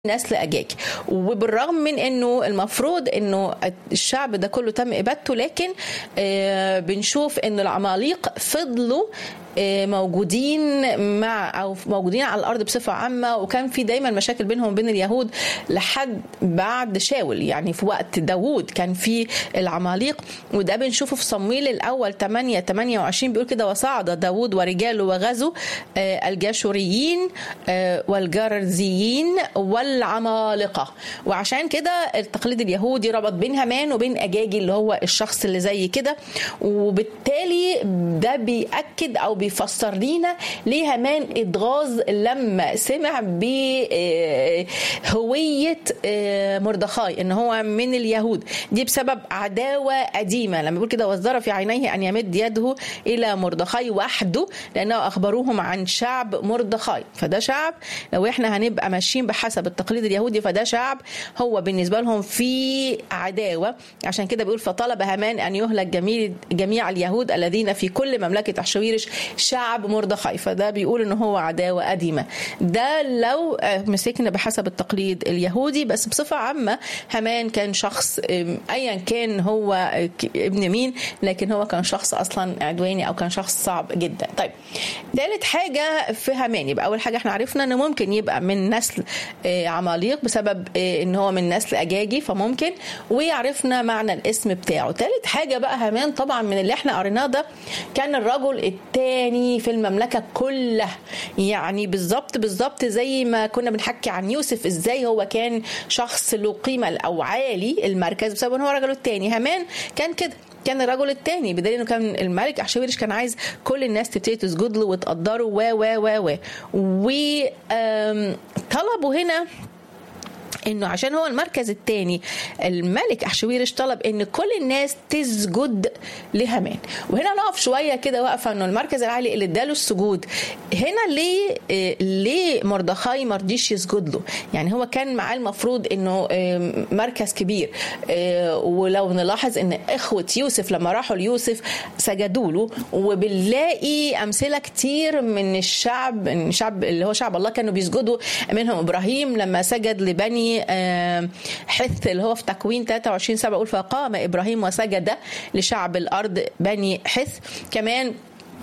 نسل اجاج وبالرغم من انه المفروض انه الشعب ده كله تم ابادته لكن آه، بنشوف ان العماليق فضلوا آه، موجودين مع او موجودين على الارض بصفه عامه وكان في دايما مشاكل بينهم وبين اليهود لحد بعد شاول يعني في وقت داوود كان في العماليق وده بنشوفه في صمويل الاول 8 28 بيقول كده وصعد داوود ورجاله وغزوا آه، الجاشوريين آه، والجرزيين والعمالقه وعشان كده التقليد اليهودي ربط بين هامان وبين اجاجي اللي هو الشخص اللي زي كده وبالتالي ده بيأكد او بيفسر لينا ليه هامان اتغاظ لما سمع بهويه مردخاي ان هو من اليهود دي بسبب عداوه قديمه لما بيقول كده وزر في عينيه ان يمد يده الى مردخاي وحده لانه اخبروهم عن شعب مردخاي فده شعب لو احنا هنبقى ماشيين بحسب التقليد اليهودي فده شعب هو بالنسبه لهم في عداوه عشان كده بيقول فطلب هامان ان يهلك جميع جميع اليهود الذين في كل مملكه احشويرش شعب مردخاي فده بيقول ان هو عداوه قديمه ده لو مسكنا بحسب التقليد اليهودي بس بصفه عامه هامان كان شخص ايا كان هو ابن مين لكن هو كان شخص اصلا عدواني او كان شخص صعب جدا طيب ثالث حاجه في هامان يبقى اول حاجه احنا عرفنا انه ممكن يبقى من نسل عماليق بسبب ان هو من نسل اجاجي فممكن وعرفنا معنى الاسم بتاعه ثالث حاجه بقى هامان طبعا من اللي احنا قريناه ده كان الرجل الثاني في المملكه كلها يعني بالظبط بالظبط زي ما كنا بنحكي عن يوسف ازاي هو كان شخص له قيمه او عالي المركز بسبب ان هو رجله الثاني هامان كان كده كان الرجل الثاني بدليل انه كان الملك احشويرش كان عايز كل الناس تبتدي تسجد له وتقدره و و و و وطلبوا هنا انه عشان هو المركز الثاني الملك احشويرش طلب ان كل الناس تسجد لهامان وهنا نقف شويه كده واقفه انه المركز العالي اللي اداله السجود هنا ليه ليه مردخاي ما رضيش يسجد له يعني هو كان معاه المفروض انه مركز كبير ولو نلاحظ ان اخوه يوسف لما راحوا ليوسف سجدوا له وبنلاقي امثله كتير من الشعب من الشعب اللي هو شعب الله كانوا بيسجدوا منهم ابراهيم لما سجد لبني حث اللي هو في تكوين 23 7 يقول فقام ابراهيم وسجد لشعب الارض بني حث كمان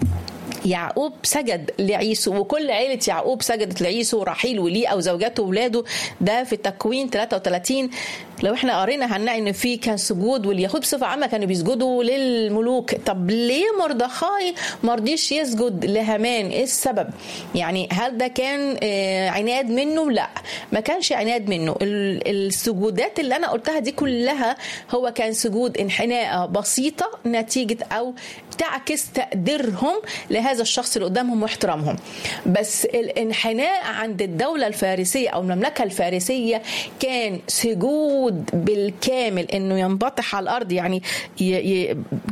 يعقوب سجد لعيسو وكل عيلة يعقوب سجدت لعيسو ورحيل وليه أو زوجاته وولاده ده في تكوين 33 لو احنا قرينا هنلاقي ان في كان سجود واليهود بصفه عامه كانوا بيسجدوا للملوك طب ليه مردخاي ما رضيش يسجد لهامان ايه السبب يعني هل ده كان عناد منه لا ما كانش عناد منه السجودات اللي انا قلتها دي كلها هو كان سجود انحناء بسيطه نتيجه او تعكس تقديرهم لهذا الشخص اللي قدامهم واحترامهم بس الانحناء عند الدوله الفارسيه او المملكه الفارسيه كان سجود بالكامل انه ينبطح على الارض يعني ي... ي...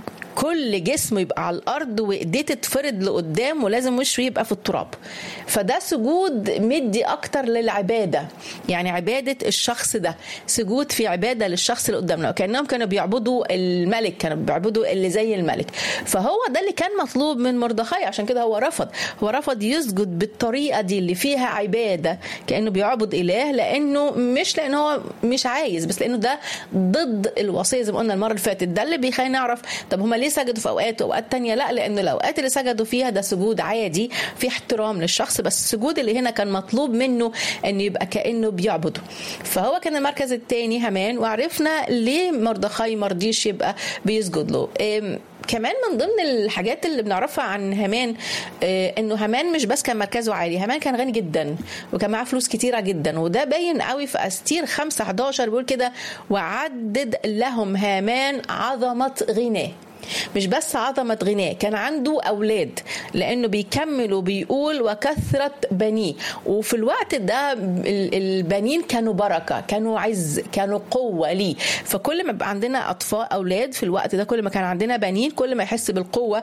كل جسمه يبقى على الارض وايديه تتفرد لقدام ولازم وشه يبقى في التراب فده سجود مدي اكتر للعباده يعني عباده الشخص ده سجود في عباده للشخص اللي قدامنا وكانهم كانوا بيعبدوا الملك كانوا بيعبدوا اللي زي الملك فهو ده اللي كان مطلوب من مردخاي عشان كده هو رفض هو رفض يسجد بالطريقه دي اللي فيها عباده كانه بيعبد اله لانه مش لان هو مش عايز بس لانه ده ضد الوصيه زي ما قلنا المره اللي فاتت ده اللي بيخلينا نعرف طب هم ليه سجدوا في اوقات واوقات تانية لا لان الاوقات اللي سجدوا فيها ده سجود عادي في احترام للشخص بس السجود اللي هنا كان مطلوب منه انه يبقى كانه بيعبده فهو كان المركز الثاني هامان وعرفنا ليه مردخاي مرضيش يبقى بيسجد له كمان من ضمن الحاجات اللي بنعرفها عن هامان آه انه هامان مش بس كان مركزه عالي هامان كان غني جدا وكان معاه فلوس كتيره جدا وده باين قوي في استير 5 11 بيقول كده وعدد لهم هامان عظمه غناه مش بس عظمة غناه كان عنده أولاد لأنه بيكمل وبيقول وكثرة بنيه وفي الوقت ده البنين كانوا بركة كانوا عز كانوا قوة ليه فكل ما يبقى عندنا أطفال أولاد في الوقت ده كل ما كان عندنا بنين كل ما يحس بالقوة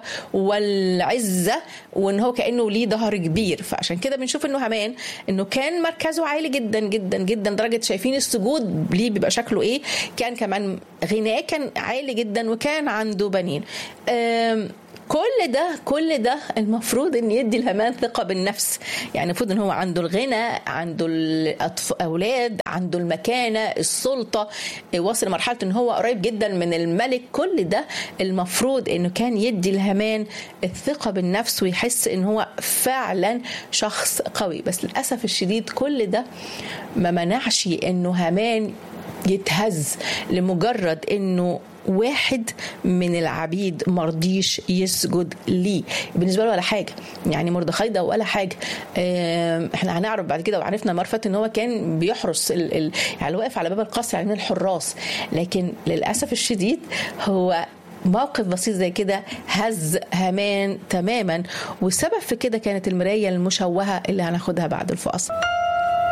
والعزة وإن هو كأنه ليه ظهر كبير فعشان كده بنشوف إنه همان إنه كان مركزه عالي جدا جدا جدا درجة شايفين السجود ليه بيبقى شكله إيه كان كمان غناه كان عالي جدا وكان عنده بنين كل ده كل ده المفروض ان يدي الهامان ثقه بالنفس يعني المفروض ان هو عنده الغنى عنده الاولاد عنده المكانه السلطه وصل لمرحله ان هو قريب جدا من الملك كل ده المفروض انه كان يدي الهامان الثقه بالنفس ويحس ان هو فعلا شخص قوي بس للاسف الشديد كل ده ما منعش انه هامان يتهز لمجرد انه واحد من العبيد مرضيش يسجد ليه بالنسبه له ولا حاجه يعني مردخاي ده ولا حاجه احنا هنعرف بعد كده وعرفنا مرفت ان هو كان بيحرس ال ال يعني واقف على باب القصر يعني من الحراس لكن للاسف الشديد هو موقف بسيط زي كده هز هامان تماما والسبب في كده كانت المرايه المشوهه اللي هناخدها بعد الفاصل